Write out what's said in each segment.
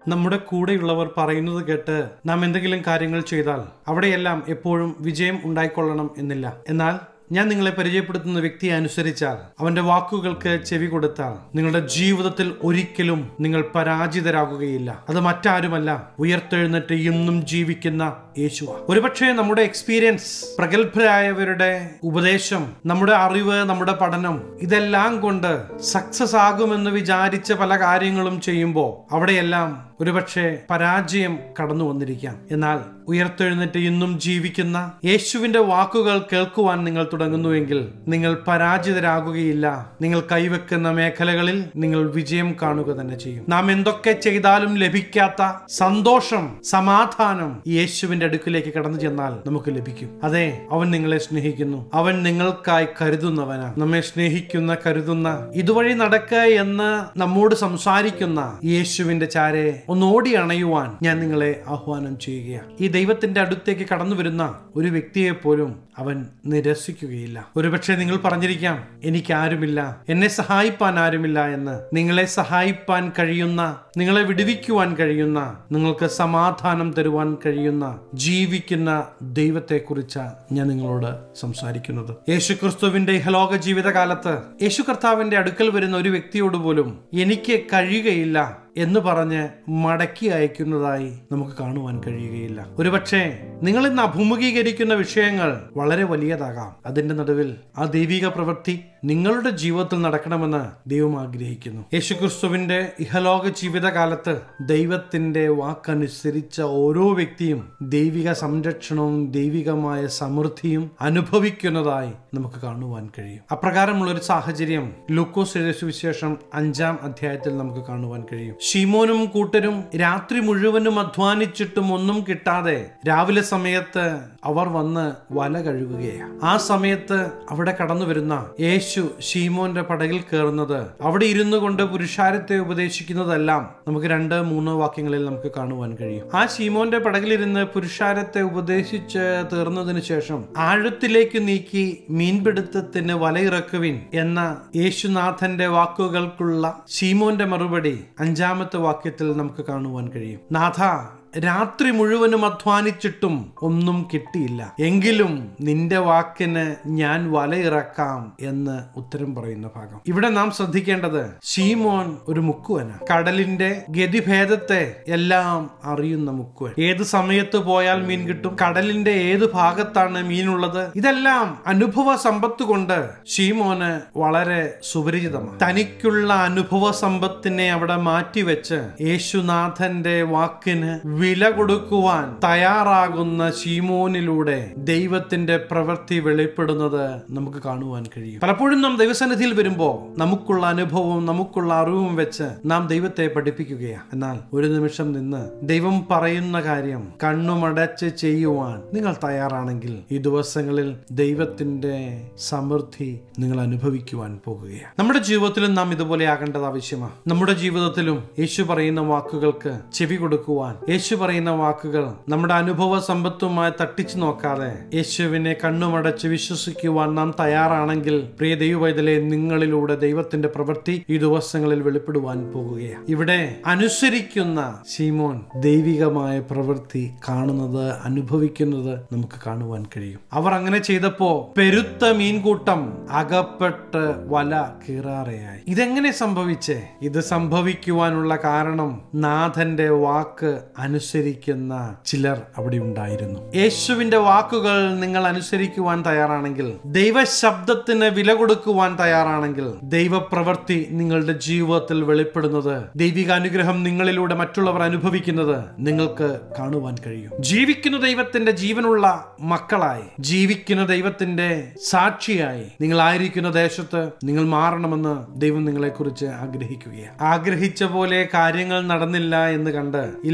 നമ്മുടെ കൂടെയുള്ളവർ പറയുന്നത് കേട്ട് നാം എന്തെങ്കിലും കാര്യങ്ങൾ ചെയ്താൽ അവിടെയെല്ലാം എപ്പോഴും വിജയം ഉണ്ടായിക്കൊള്ളണം എന്നില്ല എന്നാൽ ഞാൻ നിങ്ങളെ പരിചയപ്പെടുത്തുന്ന വ്യക്തിയെ അനുസരിച്ചാൽ അവന്റെ വാക്കുകൾക്ക് ചെവി കൊടുത്താൽ നിങ്ങളുടെ ജീവിതത്തിൽ ഒരിക്കലും നിങ്ങൾ പരാജിതരാകുകയില്ല അത് മറ്റാരുമല്ല ഉയർത്തെഴുന്നേറ്റ് ഇന്നും ജീവിക്കുന്ന യേശുവ ഒരുപക്ഷെ നമ്മുടെ എക്സ്പീരിയൻസ് പ്രഗത്ഭരായവരുടെ ഉപദേശം നമ്മുടെ അറിവ് നമ്മുടെ പഠനം ഇതെല്ലാം കൊണ്ട് സക്സസ് ആകുമെന്ന് വിചാരിച്ച പല കാര്യങ്ങളും ചെയ്യുമ്പോൾ അവിടെയെല്ലാം ഒരുപക്ഷെ പരാജയം കടന്നു വന്നിരിക്കാം എന്നാൽ ഉയർത്തെഴുന്നേറ്റ് ഇന്നും ജീവിക്കുന്ന യേശുവിന്റെ വാക്കുകൾ കേൾക്കുവാൻ നിങ്ങൾ തുടങ്ങുന്നുവെങ്കിൽ നിങ്ങൾ പരാജിതരാകുകയില്ല നിങ്ങൾ കൈവെക്കുന്ന മേഖലകളിൽ നിങ്ങൾ വിജയം കാണുക തന്നെ ചെയ്യും നാം എന്തൊക്കെ ചെയ്താലും ലഭിക്കാത്ത സന്തോഷം സമാധാനം യേശുവിന്റെ അടുക്കിലേക്ക് കടന്നു ചെന്നാൽ നമുക്ക് ലഭിക്കും അതെ അവൻ നിങ്ങളെ സ്നേഹിക്കുന്നു അവൻ നിങ്ങൾക്കായി കരുതുന്നവനാ നമ്മെ സ്നേഹിക്കുന്ന കരുതുന്ന ഇതുവഴി നടക്കുക എന്ന് നമ്മോട് സംസാരിക്കുന്ന യേശുവിന്റെ ചാരെ ഒന്നോടി അണയുവാൻ ഞാൻ നിങ്ങളെ ആഹ്വാനം ചെയ്യുകയാണ് ഈ ദൈവത്തിന്റെ അടുത്തേക്ക് കടന്നു വരുന്ന ഒരു വ്യക്തിയെ പോലും അവൻ നിരസിക്കുകയില്ല ഒരുപക്ഷെ നിങ്ങൾ പറഞ്ഞിരിക്കാം എനിക്ക് ആരുമില്ല എന്നെ സഹായിപ്പാൻ ആരുമില്ല എന്ന് നിങ്ങളെ സഹായിപ്പാൻ കഴിയുന്ന നിങ്ങളെ വിടുവിക്കുവാൻ കഴിയുന്ന നിങ്ങൾക്ക് സമാധാനം തരുവാൻ കഴിയുന്ന ജീവിക്കുന്ന ദൈവത്തെക്കുറിച്ച് ഞാൻ നിങ്ങളോട് സംസാരിക്കുന്നത് യേശു ക്രിസ്തുവിന്റെ ഇഹലോക ജീവിതകാലത്ത് യേശു കർത്താവിന്റെ അടുക്കൽ വരുന്ന ഒരു വ്യക്തിയോട് പോലും എനിക്ക് കഴിയുകയില്ല എന്ന് പറഞ്ഞ് മടക്കി അയക്കുന്നതായി നമുക്ക് കാണുവാൻ കഴിയുകയില്ല ഒരുപക്ഷെ നിങ്ങൾ ഇന്ന് അഭിമുഖീകരിക്കുന്ന വിഷയങ്ങൾ വളരെ വലിയതാകാം അതിന്റെ നടുവിൽ ആ ദൈവിക പ്രവൃത്തി നിങ്ങളുടെ ജീവിതത്തിൽ നടക്കണമെന്ന് ദൈവം ആഗ്രഹിക്കുന്നു യേശുക്രിസ്തുവിന്റെ ഇഹലോക ജീവിതകാലത്ത് ദൈവത്തിന്റെ വാക്കനുസരിച്ച ഓരോ വ്യക്തിയും ദൈവിക സംരക്ഷണവും ദൈവികമായ സമൃദ്ധിയും അനുഭവിക്കുന്നതായി നമുക്ക് കാണുവാൻ കഴിയും അപ്രകാരമുള്ള ഒരു സാഹചര്യം ലൂക്കോസ് എഴുതിയ സുവിശേഷം അഞ്ചാം അധ്യായത്തിൽ നമുക്ക് കാണുവാൻ കഴിയും ഷീമോനും കൂട്ടരും രാത്രി മുഴുവനും അധ്വാനിച്ചിട്ടും ഒന്നും കിട്ടാതെ രാവിലെ സമയത്ത് അവർ വന്ന് വല കഴുകുകയാണ് ആ സമയത്ത് അവിടെ കടന്നു വരുന്ന യേശു ഷീമോന്റെ പടകിൽ കയറുന്നത് അവിടെ ഇരുന്നു കൊണ്ട് പുരുഷാരത്തെ ഉപദേശിക്കുന്നതെല്ലാം നമുക്ക് രണ്ട് മൂന്ന് വാക്യങ്ങളിൽ നമുക്ക് കാണുവാൻ കഴിയും ആ ഷീമോന്റെ പടകിലിരുന്ന് പുരുഷാരത്തെ ഉപദേശിച്ച് തീർന്നതിന് ശേഷം ആഴത്തിലേക്ക് നീക്കി മീൻപിടുത്തത്തിന് വലയിറക്കുവിൻ എന്ന യേശുനാഥന്റെ വാക്കുകൾക്കുള്ള ഷീമോന്റെ മറുപടി അഞ്ചാമത്തെ വാക്യത്തിൽ നമുക്ക് കാണുവാൻ കഴിയും നാഥ രാത്രി മുഴുവനും അധ്വാനിച്ചിട്ടും ഒന്നും കിട്ടിയില്ല എങ്കിലും നിന്റെ വാക്കിന് ഞാൻ വലയിറക്കാം എന്ന് ഉത്തരം പറയുന്ന ഭാഗം ഇവിടെ നാം ശ്രദ്ധിക്കേണ്ടത് ഷീമോൻ ഒരു മുക്കുവന കടലിന്റെ ഗതിഭേദത്തെ എല്ലാം അറിയുന്ന മുക്കുവൻ ഏത് സമയത്ത് പോയാൽ മീൻ കിട്ടും കടലിന്റെ ഏത് ഭാഗത്താണ് മീനുള്ളത് ഇതെല്ലാം അനുഭവ സമ്പത്ത് കൊണ്ട് ഷീമോന് വളരെ സുപരിചിതമാണ് തനിക്കുള്ള അനുഭവ സമ്പത്തിനെ അവിടെ മാറ്റിവെച്ച് യേശുനാഥന്റെ വാക്കിന് വില കൊടുക്കുവാൻ തയ്യാറാകുന്ന ശീമോനിലൂടെ ദൈവത്തിന്റെ പ്രവൃത്തി വെളിപ്പെടുന്നത് നമുക്ക് കാണുവാൻ കഴിയും പലപ്പോഴും നാം ദൈവസന്നിധിയിൽ വരുമ്പോൾ നമുക്കുള്ള അനുഭവവും നമുക്കുള്ള അറിവും വെച്ച് നാം ദൈവത്തെ പഠിപ്പിക്കുകയാണ് എന്നാൽ ഒരു നിമിഷം നിന്ന് ദൈവം പറയുന്ന കാര്യം കണ്ണുമടച്ച് ചെയ്യുവാൻ നിങ്ങൾ തയ്യാറാണെങ്കിൽ ഈ ദിവസങ്ങളിൽ ദൈവത്തിന്റെ സമൃദ്ധി നിങ്ങൾ അനുഭവിക്കുവാൻ പോകുകയാണ് നമ്മുടെ ജീവിതത്തിലും നാം ഇതുപോലെ ആകേണ്ടത് ആവശ്യമാണ് നമ്മുടെ ജീവിതത്തിലും യേശു പറയുന്ന വാക്കുകൾക്ക് ചെവി കൊടുക്കുവാൻ യേശു പറയുന്ന വാക്കുകൾ നമ്മുടെ അനുഭവ സമ്പത്തുമായി തട്ടിച്ചു നോക്കാതെ യേശുവിനെ കണ്ണുമടച്ച് വിശ്വസിക്കുവാൻ നാം തയ്യാറാണെങ്കിൽ പ്രിയ ദൈവവൈതലെ നിങ്ങളിലൂടെ ദൈവത്തിന്റെ പ്രവൃത്തി ഈ ദിവസങ്ങളിൽ വെളിപ്പെടുവാൻ പോകുകയാണ് ഇവിടെ അനുസരിക്കുന്ന ശീമോൻ ദൈവികമായ പ്രവൃത്തി കാണുന്നത് അനുഭവിക്കുന്നത് നമുക്ക് കാണുവാൻ കഴിയും അവർ അങ്ങനെ ചെയ്തപ്പോ പെരുത്ത മീൻകൂട്ടം അകപ്പെട്ട് വല കീറാറയായി ഇതെങ്ങനെ സംഭവിച്ചേ ഇത് സംഭവിക്കുവാനുള്ള കാരണം നാഥന്റെ വാക്ക് അനുസരിക്കുന്ന ചിലർ അവിടെ ഉണ്ടായിരുന്നു യേശുവിന്റെ വാക്കുകൾ നിങ്ങൾ അനുസരിക്കുവാൻ തയ്യാറാണെങ്കിൽ ദൈവശബ്ദത്തിന് വില കൊടുക്കുവാൻ തയ്യാറാണെങ്കിൽ ദൈവപ്രവൃത്തി നിങ്ങളുടെ ജീവിതത്തിൽ വെളിപ്പെടുന്നത് ദൈവിക അനുഗ്രഹം നിങ്ങളിലൂടെ മറ്റുള്ളവർ അനുഭവിക്കുന്നത് നിങ്ങൾക്ക് കാണുവാൻ കഴിയും ജീവിക്കുന്ന ദൈവത്തിന്റെ ജീവനുള്ള മക്കളായി ജീവിക്കുന്ന ദൈവത്തിന്റെ സാക്ഷിയായി നിങ്ങൾ ആയിരിക്കുന്ന ദേശത്ത് നിങ്ങൾ മാറണമെന്ന് ദൈവം നിങ്ങളെക്കുറിച്ച് ആഗ്രഹിക്കുകയാണ് ആഗ്രഹിച്ച പോലെ കാര്യങ്ങൾ നടന്നില്ല എന്ന് കണ്ട് ഇല്ല ഇനി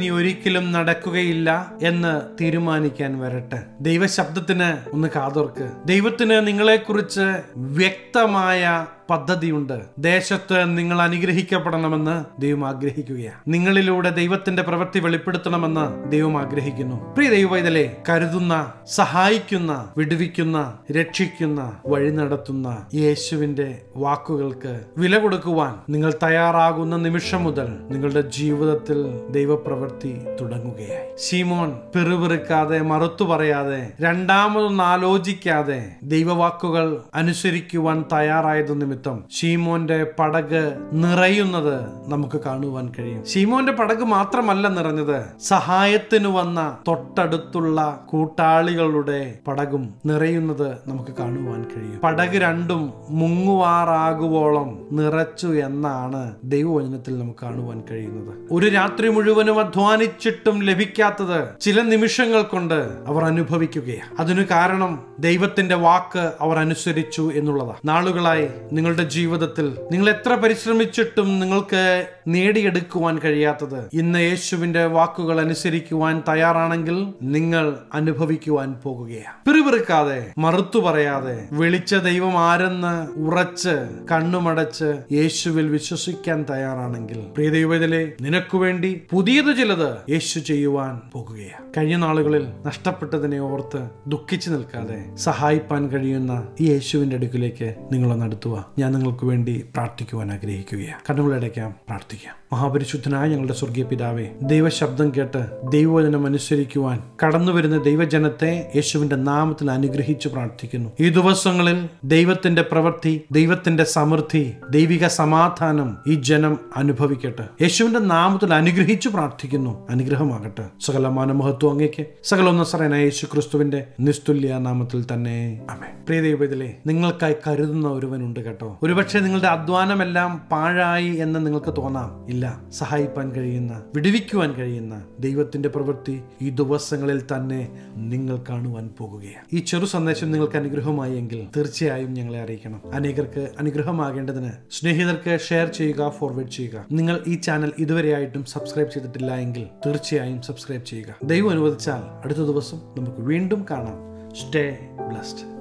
ഇനി ഒരിക്കലും നടക്കുകയില്ല എന്ന് തീരുമാനിക്കാൻ വരട്ടെ ദൈവശബ്ദത്തിന് ഒന്ന് കാതോർക്ക് ദൈവത്തിന് നിങ്ങളെക്കുറിച്ച് വ്യക്തമായ പദ്ധതിയുണ്ട് ദേശത്ത് നിങ്ങൾ അനുഗ്രഹിക്കപ്പെടണമെന്ന് ദൈവം ആഗ്രഹിക്കുകയാണ് നിങ്ങളിലൂടെ ദൈവത്തിന്റെ പ്രവൃത്തി വെളിപ്പെടുത്തണമെന്ന് ദൈവം ആഗ്രഹിക്കുന്നു പ്രിയ ദൈവവൈതലെ കരുതുന്ന സഹായിക്കുന്ന വിടുവിക്കുന്ന രക്ഷിക്കുന്ന വഴി നടത്തുന്ന യേശുവിന്റെ വാക്കുകൾക്ക് വില കൊടുക്കുവാൻ നിങ്ങൾ തയ്യാറാകുന്ന നിമിഷം മുതൽ നിങ്ങളുടെ ജീവിതത്തിൽ ദൈവപ്രവൃത്തി തുടങ്ങുകയായി ശീമോൻ പിറുപിറുക്കാതെ മറുത്തു പറയാതെ രണ്ടാമതൊന്ന് ആലോചിക്കാതെ ദൈവവാക്കുകൾ അനുസരിക്കുവാൻ തയ്യാറായത് നിമിത്തം ഷീമോന്റെ പടക് നിറയുന്നത് നമുക്ക് കാണുവാൻ കഴിയും ഷീമോന്റെ പടക് മാത്രമല്ല നിറഞ്ഞത് സഹായത്തിന് വന്ന തൊട്ടടുത്തുള്ള കൂട്ടാളികളുടെ പടകും നിറയുന്നത് നമുക്ക് കാണുവാൻ കഴിയും പടക് രണ്ടും മുങ്ങുവാറാകുവോളം നിറച്ചു എന്നാണ് ദൈവവചനത്തിൽ നമുക്ക് കാണുവാൻ കഴിയുന്നത് ഒരു രാത്രി മുഴുവനും അധ്വാനിച്ചിട്ടും ലഭിക്കാത്തത് ചില നിമിഷങ്ങൾ കൊണ്ട് അവർ അനുഭവിക്കുകയാണ് അതിനു കാരണം ദൈവത്തിന്റെ വാക്ക് അവർ അനുസരിച്ചു എന്നുള്ളതാണ് നാളുകളായി നിങ്ങളുടെ ജീവിതത്തിൽ നിങ്ങൾ എത്ര പരിശ്രമിച്ചിട്ടും നിങ്ങൾക്ക് നേടിയെടുക്കുവാൻ കഴിയാത്തത് ഇന്ന് യേശുവിന്റെ വാക്കുകൾ അനുസരിക്കുവാൻ തയ്യാറാണെങ്കിൽ നിങ്ങൾ അനുഭവിക്കുവാൻ പോകുകയാണ് പിറുപിറുക്കാതെ മറുത്തു പറയാതെ വിളിച്ച ദൈവം ആരെന്ന് ഉറച്ച് കണ്ണുമടച്ച് യേശുവിൽ വിശ്വസിക്കാൻ തയ്യാറാണെങ്കിൽ പ്രിയ ദൈവത്തിലെ നിനക്കു വേണ്ടി പുതിയത് ചിലത് യേശു ചെയ്യുവാൻ പോകുകയാണ് കഴിഞ്ഞ നാളുകളിൽ നഷ്ടപ്പെട്ടതിനെ ഓർത്ത് ദുഃഖിച്ചു നിൽക്കാതെ സഹായിപ്പാൻ കഴിയുന്ന ഈ യേശുവിന്റെ അടുക്കിലേക്ക് നിങ്ങളെ നടത്തുക ഞാൻ നിങ്ങൾക്ക് വേണ്ടി പ്രാർത്ഥിക്കുവാൻ ആഗ്രഹിക്കുകയാണ് കണ്ണുകളടയ്ക്കാം പ്രാർത്ഥിക്കാം മഹാപരിശുദ്ധനായ ഞങ്ങളുടെ സ്വർഗീയ പിതാവേ ദൈവശബ്ദം കേട്ട് ദൈവവചനം അനുസരിക്കുവാൻ കടന്നു വരുന്ന ദൈവജനത്തെ യേശുവിന്റെ നാമത്തിൽ അനുഗ്രഹിച്ചു പ്രാർത്ഥിക്കുന്നു ഈ ദിവസങ്ങളിൽ ദൈവത്തിന്റെ പ്രവൃത്തി ദൈവത്തിന്റെ സമൃദ്ധി ദൈവിക സമാധാനം ഈ ജനം അനുഭവിക്കട്ടെ യേശുവിന്റെ നാമത്തിൽ അനുഗ്രഹിച്ചു പ്രാർത്ഥിക്കുന്നു അനുഗ്രഹമാകട്ടെ സകലമാന മഹത്വം അങ്ങേക്ക് സകലൊന്ന സറന യേശു ക്രിസ്തുവിന്റെ നിസ്തുല്യ നാമത്തിൽ തന്നെ അമേ പ്രിയ ദൈവത്തിലെ നിങ്ങൾക്കായി കരുതുന്ന ഒരുവനുണ്ട് കേട്ടോ ഒരുപക്ഷെ നിങ്ങളുടെ അധ്വാനമെല്ലാം പാഴായി എന്ന് നിങ്ങൾക്ക് തോന്നാം ഇല്ല സഹായിപ്പാൻ കഴിയുന്ന വിടുവിക്കുവാൻ കഴിയുന്ന ദൈവത്തിന്റെ പ്രവൃത്തി ഈ ദിവസങ്ങളിൽ തന്നെ നിങ്ങൾ കാണുവാൻ പോകുകയാണ് ഈ ചെറു സന്ദേശം നിങ്ങൾക്ക് അനുഗ്രഹമായി എങ്കിൽ തീർച്ചയായും ഞങ്ങളെ അറിയിക്കണം അനേകർക്ക് അനുഗ്രഹമാകേണ്ടതിന് സ്നേഹിതർക്ക് ഷെയർ ചെയ്യുക ഫോർവേഡ് ചെയ്യുക നിങ്ങൾ ഈ ചാനൽ ഇതുവരെയായിട്ടും സബ്സ്ക്രൈബ് ചെയ്തിട്ടില്ല എങ്കിൽ തീർച്ചയായും സബ്സ്ക്രൈബ് ചെയ്യുക ദൈവം അനുവദിച്ചാൽ അടുത്ത ദിവസം നമുക്ക് വീണ്ടും കാണാം സ്റ്റേ ബ്ലസ്ഡ്